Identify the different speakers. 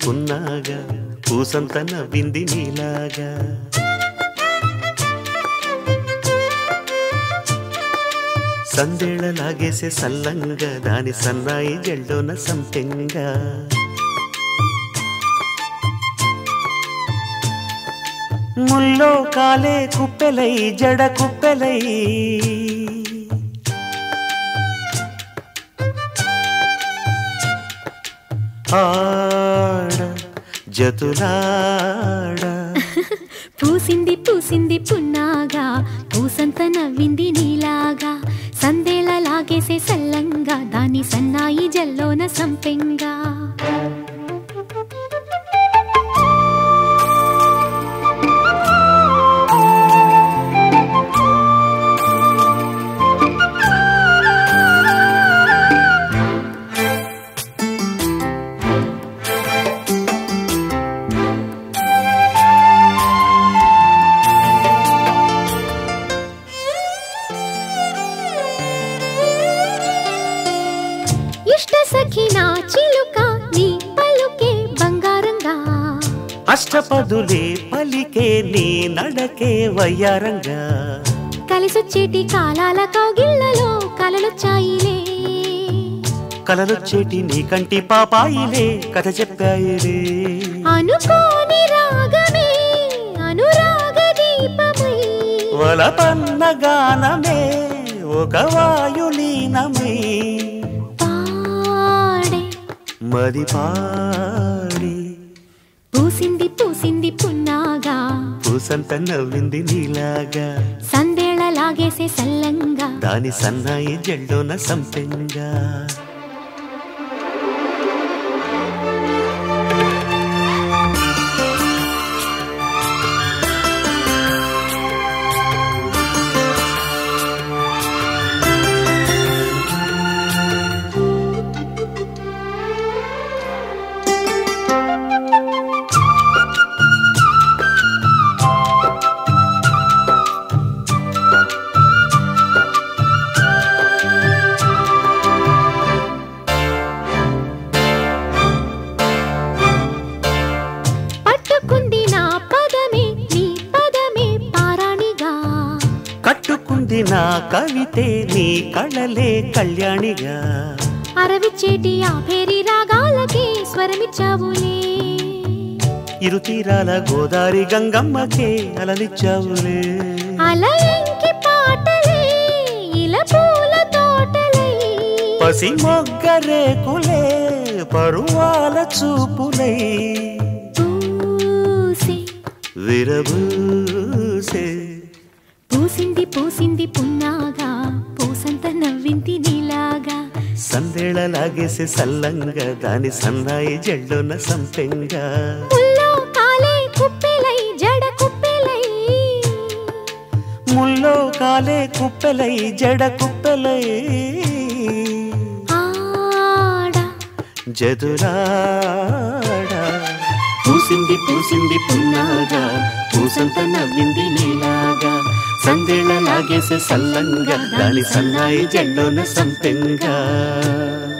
Speaker 1: పున్నాగా పూసంత నవ్వింది నీలాగా సందేళ లాగేసే సల్లంగా దాని సన్నాయి జల్లోన సంపెంగా ముల్లో కాలే కుప్పెలై జడ కుప్పెలై ఆడ జతులాడ
Speaker 2: పూసింది పూసింది పున్నాగా పూసంత నవ్వింది నీలాగా సందేళ లాగేసే సల్లంగా దాని సన్నాయి జల్లోన సంపెంగా ఇష్ట సఖినా చిలుక నీ పలుకే బంగారంగా
Speaker 1: అష్టపదులే పలికే నీ నడకే వయ్యారంగా
Speaker 2: కలిసొచ్చేటి కాలాల కౌగిళ్లలో కలలొచ్చాయిలే
Speaker 1: కలలొచ్చేటి నీ కంటి పాపాయిలే కథ చెప్పాయిలే
Speaker 2: అనుకోని రాగమే అనురాగ దీపమై
Speaker 1: వలపన్న గానమే ఒక వాయులీనమై
Speaker 2: పాడే
Speaker 1: మది పాడి
Speaker 2: పూసింది పూసింది పున్నాగా
Speaker 1: పూసంత నవ్వింది నీలాగా
Speaker 2: సందేళ లాగేసే సల్లంగా
Speaker 1: దాని సన్నాయి జల్లోన సంపెంగా
Speaker 2: పట్టుకుంది నా పదమే నీ పదమే పారాణిగా
Speaker 1: కట్టుకుంది నా కవితే నీ కళలే కళ్యాణిగా
Speaker 2: అరవిచ్చేటి ఆ పేరి రాగాలకే స్వరమిచ్చావులే
Speaker 1: ఇరు తీరాల గోదారి గంగమ్మకే అలలిచ్చావులే
Speaker 2: అలయంకి పాటలే ఇల పూల తోటలే
Speaker 1: పసి మొగ్గ రేకులే పరువాల చూపులై
Speaker 2: పూసి
Speaker 1: విరబూసే
Speaker 2: పూసింది పూసింది పున్నాగా పూసంత నవ్వింది నీలాగా
Speaker 1: సందేళ లాగేసే సల్లంగా దాని సన్నాయి జల్లోన సంపెంగా
Speaker 2: ముల్లో కాలే కుప్పెలై జడ కుప్పెలై
Speaker 1: ముల్లో కాలే కుప్పెలై జడ కుప్పెలై
Speaker 2: ఆడ
Speaker 1: జదురాడా పూసింది పూసింది పున్నాగా పూసంత నవ్వింది నీలాగా సందేళ లాగేసే సల్లంగా దాని సన్నాయి జల్లోన సంపెంగా